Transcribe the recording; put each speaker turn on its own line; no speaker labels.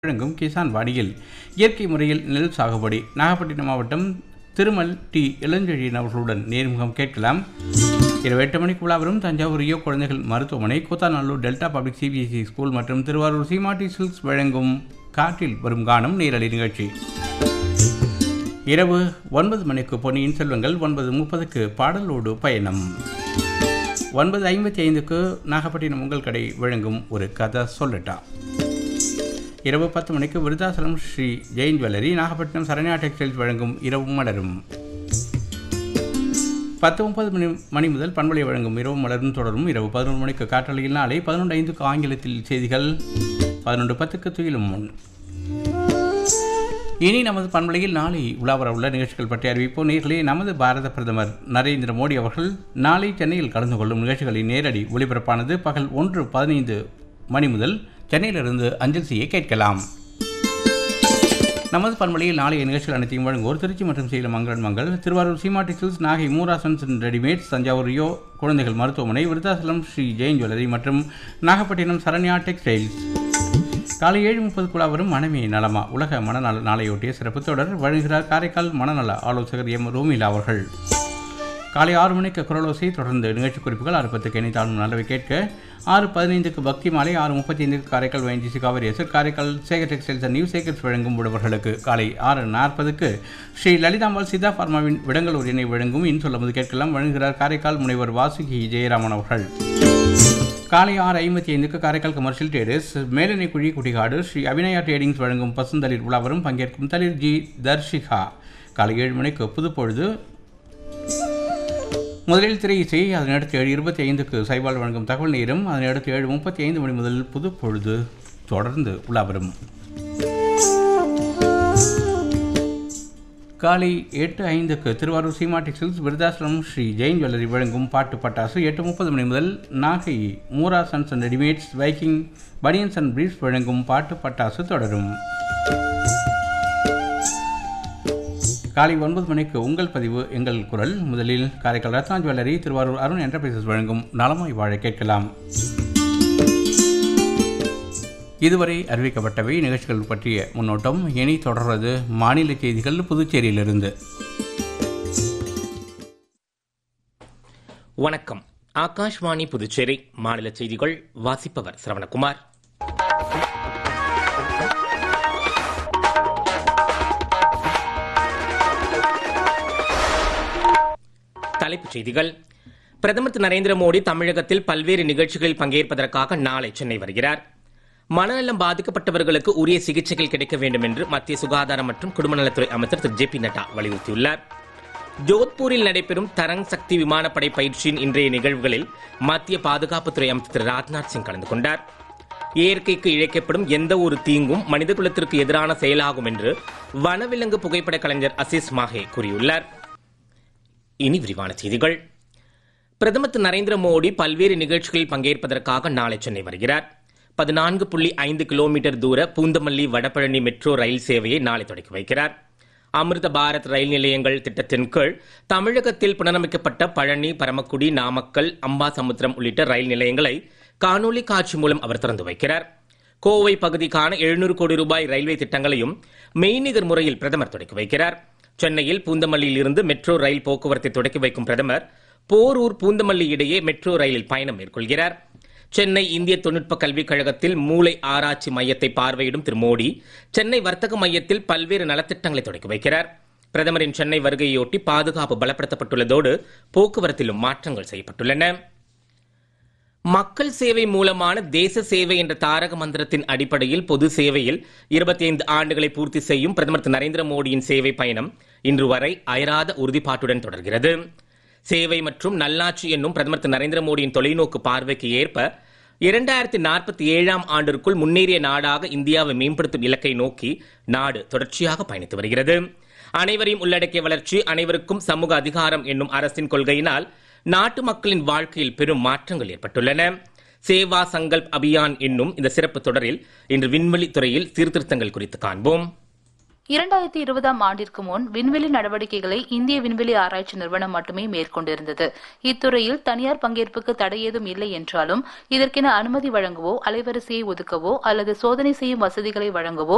வழங்கும் கிசான் வாடியில் இயற்கை முறையில் நெல் சாகுபடி நாகப்பட்டினம் மாவட்டம் திருமல் டி இளஞ்செழியன் அவர்களுடன் நேர்முகம் கேட்கலாம் இரவு எட்டு மணிக்கு விழாவரும் தஞ்சாவூர் ரியோ குழந்தைகள் மருத்துவமனை Koothanallur delta public CBSE school மற்றும் திருவாரூர் சீமாட்டி சில்க்ஸ் வழங்கும் காற்றில் வரும் கானம் நேரலை நிகழ்ச்சி இரவு ஒன்பது மணிக்கு பொன்னியின் செல்வங்கள் ஒன்பது முப்பதுக்கு பாடலோடு பயணம் ஒன்பது ஐம்பத்தி ஐந்துக்கு நாகப்பட்டினம் உங்கள் கடை வழங்கும் ஒரு கதை சொல்லட்டா இரவு பத்து மணிக்கு விருதாசலம் ஸ்ரீ ஜெயின் ஜுவல்லரி நாகப்பட்டினம் சரண்யா டெக்ஸ்டைல்ஸ் வழங்கும் இரவு மலரும் பத்து முப்பது மணி மணி முதல் பண்பலை வழங்கும் இரவு மலரும் தொடரும் இரவு பதினொன்று மணிக்கு காற்றலையில் நாளை பதினொன்று ஐந்துக்கு ஆங்கிலத்தில் செய்திகள் பதினொன்று பத்துக்கு துயிலும் முன் இனி நமது பண்பலையில் நாளை உலாவர உள்ள நிகழ்ச்சிகள் பற்றி அறிவிப்போம் நேர்களே நமது பாரத பிரதமர் நரேந்திர மோடி அவர்கள் நாளை சென்னையில் கலந்து கொள்ளும் நிகழ்ச்சிகளின் நேரடி ஒளிபரப்பானது பகல் ஒன்று பதினைந்து மணி முதல் சென்னையிலிருந்து அஞ்சல் செய்ய கேட்கலாம் நமது பண்பலையில் நாளைய நிகழ்ச்சிகள் அனைத்தையும் வழங்குவோர் திருச்சி மற்றும் சேலம் மங்களன் மங்கள் Thiruvarur Seemati silks Nagai Moora sons readymades Thanjavur Rio குழந்தைகள் மருத்துவமனை விருத்தாசலம் ஸ்ரீ ஜெயின் ஜுவல்லரி மற்றும் நாகப்பட்டினம் சரண்யா டெக்ஸ்டைல்ஸ் காலை ஏழு முப்பதுக்குள்ளா வரும் மனமே நலமா உலக மனநல நாளையொட்டிய சிறப்பு தொடர் வழங்குகிறார் காரைக்கால் மனநல ஆலோசகர் எம் ரோமிலா அவர்கள் காலை ஆறு மணிக்கு குரலோசை தொடர்ந்து நிகழ்ச்சி குறிப்புகள் ஆறு பத்துக்கு இணைத்தாலும் நல்லவை கேட்க ஆறு பதினைந்துக்கு பக்தி மாலை ஆறு முப்பத்தி ஐந்துக்கு காரைக்கால் வைன்டிசி Kaveri SR Karaikal Sekar textiles and new Sekar's வழங்கும் உழவர்களுக்கு காலை ஆறு நாற்பதுக்கு ஸ்ரீ லலிதாம்பாள் சித்தா பார்மாவின் விடங்களூர் இணை வழங்கும் இன் சொல்லும்போது கேட்கலாம் வழங்குகிறார் காரைக்கால் முனைவர் வாசுகி ஜெயராமன் அவர்கள் காலை ஆறு ஐம்பத்தி ஐந்துக்கு காரைக்கால் கமர்ஷியல் டேடர்ஸ் மேலனை குழி குடிகாடு ஸ்ரீ அபிநயா ட்ரேடிங்ஸ் வழங்கும் பசுந்தளிர் உலாவரும் பங்கேற்கும் தளிர் ஜி தர்ஷிகா காலை ஏழு மணிக்கு புதுப்பொழுது முதலில் திரை இசை அதனையடுத்து ஏழு இருபத்தி ஐந்துக்கு சைபால் வழங்கும் தகவல் நேரம் அதனையடுத்து ஏழு முப்பத்தி ஐந்து மணி முதல் புதுப்பொழுது தொடர்ந்து உலாவரும் காலை எட்டு ஐந்துக்கு திருவாரூர் சீமாட்டி சில்ஸ் விருதாசலம் ஸ்ரீ ஜெயின் ஜுவல்லரி வழங்கும் பாட்டு பட்டாசு எட்டு முப்பது மணி முதல் Nagai Moora sons and readymades Viking banians and briefs வழங்கும் பாட்டு பட்டாசு தொடரும் காலை ஒன்பது மணிக்கு உங்கள் பதிவு எங்கள் குரல் முதலில் காரைக்கால் ரத்னா ஜுவல்லரி திருவாரூர் அருண் என்டர்பிரைசஸ் வழங்கும் நலமாய் வாழ கேட்கலாம் இதுவரை அறிவிக்கப்பட்டவை நிகழ்ச்சிகள் பற்றிய முன்னோட்டம் இனி தொடர்வது மாநில செய்திகள் புதுச்சேரியிலிருந்து
வணக்கம் ஆகாஷ்வாணி புதுச்சேரி மாநில செய்திகள் வாசிப்பவர் சரவணகுமார் தலைப்புச் செய்திகள் பிரதமர் திரு நரேந்திர மோடி தமிழகத்தில் பல்வேறு நிகழ்ச்சிகளில் பங்கேற்பதற்காக நாளை சென்னை வருகிறார் மனநலம் பாதிக்கப்பட்டவர்களுக்கு உரிய சிகிச்சைகள் கிடைக்க வேண்டும் என்று மத்திய சுகாதாரம் மற்றும் குடும்பநலத்துறை அமைச்சர் திரு ஜே பி நட்டா வலியுறுத்தியுள்ளார் ஜோத்பூரில் நடைபெறும் தரங் சக்தி விமானப்படை பயிற்சியின் இன்றைய நிகழ்வுகளில் மத்திய பாதுகாப்புத்துறை அமைச்சர் திரு ராஜ்நாத் சிங் கலந்து கொண்டார் இயற்கைக்கு இழைக்கப்படும் எந்த ஒரு தீங்கும் மனிதகுலத்திற்கு எதிரான செயலாகும் என்று வனவிலங்கு புகைப்பட கலைஞர் அசிஸ் மாஹே கூறியுள்ளார் இனி விரிவான செய்திகள் பிரதமர் திரு நரேந்திர மோடி பல்வேறு நிகழ்ச்சிகளில் பங்கேற்பதற்காக நாளை சென்னை வருகிறார் பதினான்கு புள்ளி ஐந்து கிலோமீட்டர் தூர பூந்தமல்லி வடபழனி மெட்ரோ ரயில் சேவையை நாளை தொடக்கி வைக்கிறார் அமிர்த பாரத் ரயில் நிலையங்கள் திட்டத்தின் கீழ் தமிழகத்தில் புனரமைக்கப்பட்ட பழனி பரமக்குடி நாமக்கல் அம்பாசமுத்திரம் உள்ளிட்ட ரயில் நிலையங்களை காணொலி காட்சி மூலம் அவர் திறந்து வைக்கிறார் கோவை பகுதிக்கான எழுநூறு கோடி ரூபாய் ரயில்வே திட்டங்களையும் மெய்நிகர் முறையில் பிரதமர் தொடக்கி வைக்கிறார் சென்னையில் பூந்தமல்லியில் இருந்து மெட்ரோ ரயில் போக்குவரத்தை தொடக்கி வைக்கும் பிரதமர் போரூர் பூந்தமல்லி இடையே மெட்ரோ ரயிலில் பயணம் மேற்கொள்கிறார் சென்னை இந்திய தொழில்நுட்ப கல்விக் கழகத்தில் மூளை ஆராய்ச்சி மையத்தை பார்வையிடும் திரு மோடி சென்னை வர்த்தக மையத்தில் பல்வேறு நலத்திட்டங்களை தொடக்கி வைக்கிறார் பிரதமரின் சென்னை வருகையொட்டி பாதுகாப்பு பலப்படுத்தப்பட்டுள்ளதோடு போக்குவரத்திலும் மாற்றங்கள் செய்யப்பட்டுள்ளன மக்கள் சேவை மூலமான தேச சேவை என்ற தாரக மந்திரத்தின் அடிப்படையில் பொது சேவையில் இருபத்தி ஐந்து ஆண்டுகளை பூர்த்தி செய்யும் பிரதமர் திரு நரேந்திர மோடியின் சேவை பயணம் இன்று வரை அயராத உறுதிப்பாட்டுடன் தொடர்கிறது சேவை மற்றும் நல்லாட்சி என்னும் பிரதமர் திரு நரேந்திர மோடியின் தொலைநோக்கு பார்வைக்கு ஏற்ப இரண்டாயிரத்தி நாற்பத்தி ஏழாம் ஆண்டிற்குள் முன்னேறிய நாடாக இந்தியாவை மேம்படுத்தும் இலக்கை நோக்கி நாடு தொடர்ச்சியாக பயணித்து வருகிறது அனைவரையும் உள்ளடக்கிய வளர்ச்சி அனைவருக்கும் சமூக அதிகாரம் என்னும் அரசின் கொள்கையினால் நாட்டு மக்களின் வாழ்க்கையில் பெரும் மாற்றங்கள் ஏற்பட்டுள்ளன சேவா சங்கல்ப் அபியான் என்னும் இந்த சிறப்பு தொடரில் இன்று விண்வெளி துறையில் சீர்திருத்தங்கள் குறித்து காண்போம்
இரண்டாயிரத்தி இருபதாம் ஆண்டிற்கு முன் விண்வெளி நடவடிக்கைகளை இந்திய விண்வெளி ஆராய்ச்சி நிறுவனம் மட்டுமே மேற்கொண்டிருந்தது இத்துறையில் தனியார் பங்கேற்புக்கு தடை ஏதும் இல்லை என்றாலும் இதற்கென அனுமதி வழங்கவோ அலைவரிசையை ஒதுக்கவோ அல்லது சோதனை செய்யும் வசதிகளை வழங்கவோ